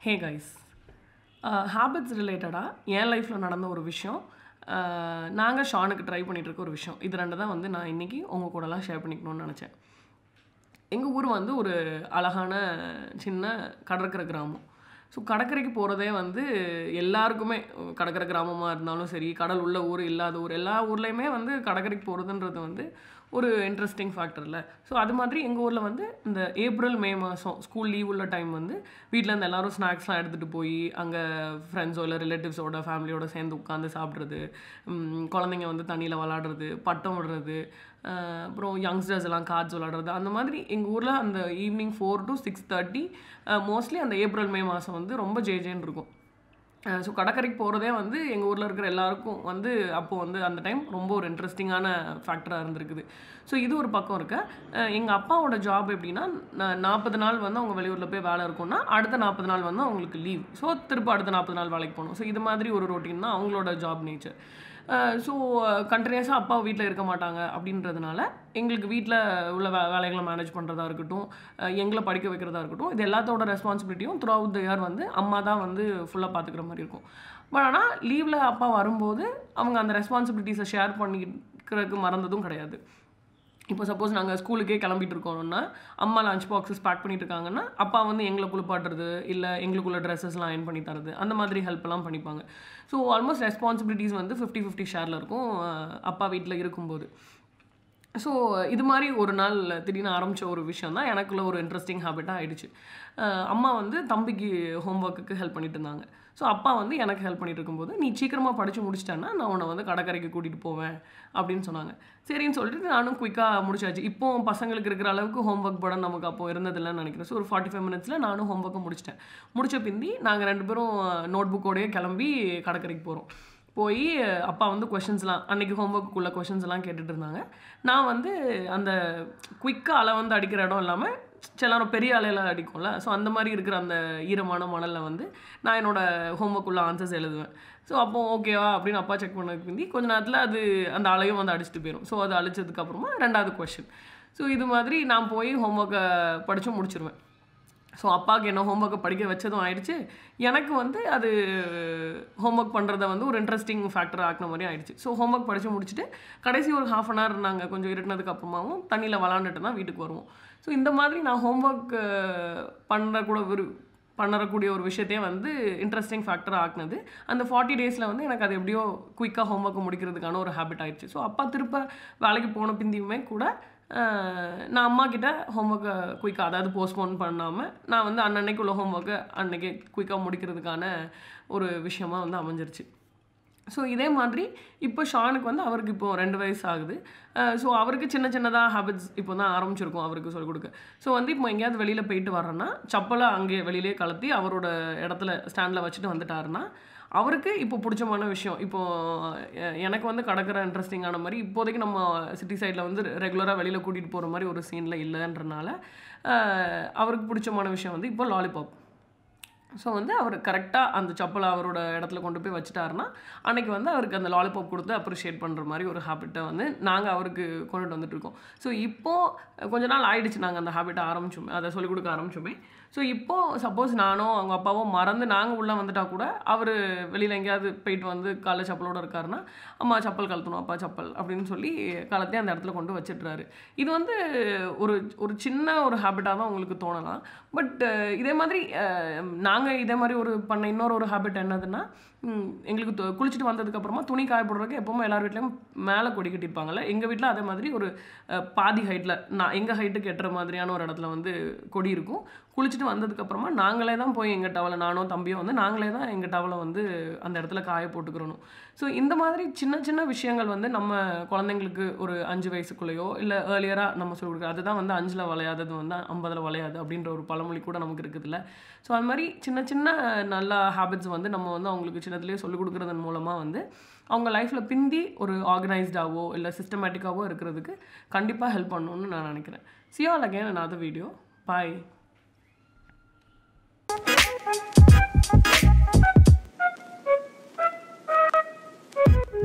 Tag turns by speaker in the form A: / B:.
A: hey guys habits ரிலேட்டடாக என் லைஃப்பில் நடந்த ஒரு விஷயம் நாங்கள் ஷானுக்கு ட்ரை பண்ணிட்டு இருக்க ஒரு விஷயம் இது ரெண்டு தான் வந்து நான் இன்றைக்கி உங்கள் கூடலாம் ஷேர் பண்ணிக்கணும்னு நினச்சேன் எங்கள் ஊர் வந்து ஒரு அழகான சின்ன கடற்கரை கிராமம் ஸோ கடற்கரைக்கு போகிறதே வந்து எல்லாருக்குமே கடற்கரை கிராமமாக இருந்தாலும் சரி கடல் உள்ள ஊர் இல்லாத ஊர் எல்லா ஊர்லேயுமே வந்து கடற்கரைக்கு போகிறதுன்றது வந்து ஒரு இன்ட்ரெஸ்டிங் ஃபேக்டரில் ஸோ அது மாதிரி எங்கள் ஊரில் வந்து இந்த ஏப்ரல் மே மாதம் ஸ்கூல் லீவ் உள்ள டைம் வந்து வீட்டில் இருந்து எல்லாரும் ஸ்நாக்ஸ்லாம் எடுத்துகிட்டு போய் அங்கே ஃப்ரெண்ட்ஸோ இல்லை ரிலேட்டிவ்ஸோட ஃபேமிலியோட சேர்ந்து உட்காந்து சாப்பிட்றது உம், குழந்தைங்க வந்து தண்ணியில் விளாடுறது பட்டம் விடுறது அஹ், அப்புறம் யங்ஸ்டர்ஸ் எல்லாம் கார்ட்ஸ் விளாடுறது அந்த மாதிரி எங்கள் ஊரில் அந்த evening four to six thirty mostly அந்த ஏப்ரல் மே மாதம் வந்து ரொம்ப ஜே ஜேன்னு இருக்கும் ஸோ கடற்கரைக்கு போகிறதே வந்து எங்கள் ஊரில் இருக்கிற எல்லாருக்கும் வந்து அப்போது வந்து அந்த டைம் ரொம்ப ஒரு இன்ட்ரெஸ்டிங்கான ஃபேக்டராக இருந்திருக்குது ஸோ இது ஒரு பக்கம் இருக்க எங்கள் அப்பாவோட ஜாப் எப்படின்னா நாற்பது நாள் வந்து அவங்க வெளியூரில் போய் வேலை இருக்கும்னா அடுத்த நாற்பது நாள் வந்து அவங்களுக்கு லீவ் ஸோ திரும்ப அடுத்த நாற்பது நாள் வேலைக்கு போகணும் ஸோ இது மாதிரி ஒரு ரொட்டீன் தான் அவங்களோட ஜாப் நேச்சர் ஸோ கண்டினியூஸாக அப்பா வீட்டில் இருக்க மாட்டாங்க அப்படின்றதுனால எங்களுக்கு வீட்டில் உள்ள வே வேலைகளை மேனேஜ் பண்ணுறதா இருக்கட்டும் அஹ் எங்களை படிக்க வைக்கிறதா இருக்கட்டும் இது எல்லாத்தோட ரெஸ்பான்சிபிலிட்டியும் த்ரூ அவுட் த இயர் வந்து அம்மா தான் வந்து ஃபுல்லாக பார்த்துக்கிற மாதிரி இருக்கும் பட் ஆனால் லீவில் அப்பா வரும்போது அவங்க அந்த ரெஸ்பான்சிபிலிட்டிஸை ஷேர் பண்ணிக்கிறதுக்கு மறந்ததும் கிடையாது இப்போ சப்போஸ் நாங்கள் ஸ்கூலுக்கே கிளம்பிட்டு இருக்கோம்னா அம்மா லஞ்ச் பாக்ஸஸ் பேக் பண்ணிட்டு இருக்காங்கன்னா அப்பா வந்து எங்களை குளிப்பாட்டுறது இல்லை எங்களுக்குள்ள ட்ரெஸ்ஸஸ்லாம் அயன் பண்ணி தரது அந்த மாதிரி ஹெல்ப் எல்லாம் பண்ணிப்பாங்க ஸோ ஆல்மோஸ்ட் ரெஸ்பான்சிபிலிட்டிஸ் வந்து ஃபிஃப்டி ஃபிஃப்டி ஷேரில் இருக்கும் அஹ் அப்பா வீட்டில் இருக்கும்போது ஸோ இது மாதிரி ஒரு நாள் திடீர்னு ஆரம்பித்த ஒரு விஷயம் தான் எனக்குள்ள ஒரு இன்ட்ரெஸ்டிங் ஹேபிட்டாக ஆயிடுச்சு அஹ் அம்மா வந்து தம்பிக்கு ஹோம்ஒர்க்குக்கு ஹெல்ப் பண்ணிட்டு இருந்தாங்க ஸோ அப்பா வந்து எனக்கு ஹெல்ப் பண்ணிட்டு இருக்கும்போது நீ சீக்கிரமாக படித்து முடிச்சிட்டேன்னா நான் உன்னை வந்து கடற்கரைக்கு கூட்டிகிட்டு போவேன் அப்படின்னு சொன்னாங்க சரின்னு சொல்லிட்டு நானும் குயிக்காக முடிச்சாச்சு இப்போ பசங்களுக்கு இருக்கிற அளவுக்கு ஹோம்ஒர்க் படம் நமக்கு அப்போ இருந்ததில்லைன்னு நினைக்கிறேன் ஸோ ஒரு ஃபார்ட்டி ஃபைவ் மினிட்ஸில் நானும் ஹோம்ஒர்க்கை முடிச்சிட்டேன் முடிச்ச பிந்தி நாங்கள் ரெண்டு பேரும் நோட் புக்கோடயே கிளம்பி கடற்கரைக்கு போகிறோம் போய் அப்பா வந்து கொஷின்ஸ்லாம் அன்றைக்கி ஹோம்ஒர்க்குள்ள கொஷின்ஸ் எல்லாம் கேட்டுட்டு இருந்தாங்க நான் வந்து அந்த குயிக்காக அலை வந்து அடிக்கிற இடம் இல்லாமல் சில நேரம் பெரிய அலையில அடிக்கும்ல ஸோ அந்த மாதிரி இருக்கிற அந்த ஈரமான மணலில் வந்து நான் என்னோட ஹோம்ஒர்க் உள்ள ஆன்சர்ஸ் எழுதுவேன் ஸோ அப்போ ஓகேவா அப்படின்னு அப்பா செக் பண்ணதுக்கு பிந்தி கொஞ்ச நேரத்தில் அது அந்த அலையும் வந்து அடிச்சுட்டு போயிடும் ஸோ அது அழிச்சதுக்கு அப்புறமா ரெண்டாவது கொஷின் ஸோ இது மாதிரி நான் போய் ஹோம்ஒர்க்கை படித்து முடிச்சிருவேன் ஸோ அப்பாவுக்கு என்ன ஹோம்ஒர்க்கை படிக்க வச்சதும் ஆயிடுச்சு எனக்கு வந்து அது ஹோம்ஒர்க் பண்ணுறத வந்து ஒரு இன்ட்ரெஸ்டிங் ஃபேக்டர் ஆக்கின மாதிரி ஆயிடுச்சு ஸோ ஹோம்ஒர்க் படித்து முடிச்சுட்டு கடைசி ஒரு ஹாஃப் அன் ஹவர் நாங்கள் கொஞ்சம் இருட்டினதுக்கு அப்புறமாவும் தண்ணியில் விளாண்டுட்டு தான் வீட்டுக்கு வருவோம் ஸோ இந்த மாதிரி நான் ஹோம்ஒர்க் பண்ணுற கூட ஒரு பண்ணக்கூடிய ஒரு விஷயத்தையே வந்து இன்ட்ரெஸ்டிங் ஃபேக்டராக ஆக்குனது அந்த ஃபார்ட்டி டேஸில் வந்து எனக்கு அது எப்படியோ குயிக்காக ஹோம்ஒர்க்கை முடிக்கிறதுக்கான ஒரு ஹேபிட் ஆயிடுச்சு ஸோ அப்பா திருப்ப வேலைக்கு போன பிந்தியுமே கூட அஹ், நான் அம்மா கிட்ட ஹோம்ஒர்க்கை குயிக்காக அதாவது போஸ்ட்போன் பண்ணாமல் நான் வந்து அன்னன்னைக்கு உள்ள ஹோம்ஒர்க்கை அன்னைக்கே குயிக்காக முடிக்கிறதுக்கான ஒரு விஷயமா வந்து அமைஞ்சிருச்சு ஸோ இதே மாதிரி இப்போ ஷானுக்கு வந்து அவருக்கு இப்போ ரெண்டு வயசு ஆகுது ஸோ அவருக்கு சின்ன சின்னதாக ஹேபிட்ஸ் இப்போ தான் ஆரம்பிச்சிருக்கோம் அவருக்கு சொல்லிக் கொடுக்க ஸோ வந்து இப்போ எங்கேயாவது வெளியில் போயிட்டு வர்றேன்னா சப்பலை அங்கே வெளியிலே கலத்தி அவரோட இடத்துல ஸ்டாண்டில் வச்சுட்டு வந்துட்டாருன்னா அவருக்கு இப்போ பிடிச்சமான விஷயம் இப்போ அஹ், எனக்கு வந்து கடற்கரை இன்ட்ரெஸ்டிங்கான மாதிரி இப்போதைக்கு நம்ம சிட்டி சைடில் வந்து ரெகுலராக வெளியில் கூட்டிகிட்டு போகிற மாதிரி ஒரு சீனில் இல்லைன்றனால அஹ், அவருக்கு பிடிச்சமான விஷயம் வந்து இப்போ லாலிபாப் ஸோ வந்து அவர் கரெக்டாக அந்த செப்பலை அவரோட இடத்துல கொண்டு போய் வச்சுட்டாருன்னா அன்னைக்கு வந்து அவருக்கு அந்த லாலிபாப் கொடுத்து அப்ரிஷியேட் பண்ணுற மாதிரி ஒரு ஹேபிட்டை வந்து நாங்கள் அவருக்கு கொண்டுட்டு வந்துட்டு இருக்கோம் ஸோ இப்போது கொஞ்ச நாள் ஆயிடுச்சு நாங்கள் அந்த ஹேபிட்டை ஆரம்பிச்சோமே அதை சொல்லிக் கொடுக்க ஆரம்பிச்சோமே ஸோ இப்போது சப்போஸ் நானோ அவங்க அப்பாவோ மறந்து நாங்கள் உள்ளே வந்துட்டா கூட அவர் வெளியில் எங்கேயாவது போயிட்டு வந்து காலை செப்பலோட இருக்காருன்னா அம்மா செப்பல் கழட்டணும் அப்பா செப்பல் அப்படின்னு சொல்லி காலத்தையும் அந்த இடத்துல கொண்டு வச்சிடுறாரு இது வந்து ஒரு ஒரு சின்ன ஒரு ஹேபிட்டாக தான் உங்களுக்கு தோணலாம் பட் இதே மாதிரி நாங்கள் இதே மாதிரி ஒரு பண்ண இன்னொரு ஒரு ஹேபிட் என்னதுன்னா ம், எங்களுக்கு து- குளிச்சுட்டு வந்ததுக்கப்புறமா துணி காய போடுறதுக்கு எப்பவுமே எல்லார் வீட்லேயும் மேலே கொடி கட்டியிருப்பாங்கல்ல எங்கள் வீட்டில் அதே மாதிரி ஒரு அஹ், பாதி ஹைட்டில் நான் எங்கள் ஹைட்டுக்கு எட்டுற மாதிரியான ஒரு இடத்துல வந்து கொடி இருக்கும் குளிச்சுட்டு வந்ததுக்கப்புறமா நாங்களே தான் போய் எங்கள் டவலை நானோ தம்பியோ வந்து நாங்களே தான் எங்கள் டவலை வந்து அந்த இடத்துல காய போட்டுக்கிறணும் ஸோ இந்த மாதிரி சின்ன சின்ன விஷயங்கள் வந்து நம்ம குழந்தைங்களுக்கு ஒரு அஞ்சு வயசுக்குள்ளேயோ இல்லை ஏர்லியராக நம்ம சொல்லி கொடுக்குறது அதுதான் வந்து அஞ்சில் வளையாதது வந்து ஐம்பதில் வளையாது அப்படின்ற ஒரு பழமொழி கூட நமக்கு இருக்குதுல்ல ஸோ அது மாதிரி சின்ன சின்ன நல்ல ஹேபிட்ஸ் வந்து நம்ம வந்து அவங்களுக்கு சின்னதுலேயே சொல்லிக் கொடுக்குறதன் மூலமாக வந்து அவங்க லைஃப்பில் பிந்தி ஒரு ஆர்கனைஸ்டாவோ இல்லை சிஸ்டமேட்டிக்காவோ இருக்கிறதுக்கு கண்டிப்பாக ஹெல்ப் பண்ணணும்னு நான் நினைக்கிறேன் சியால் அகேன் another வீடியோ பாய்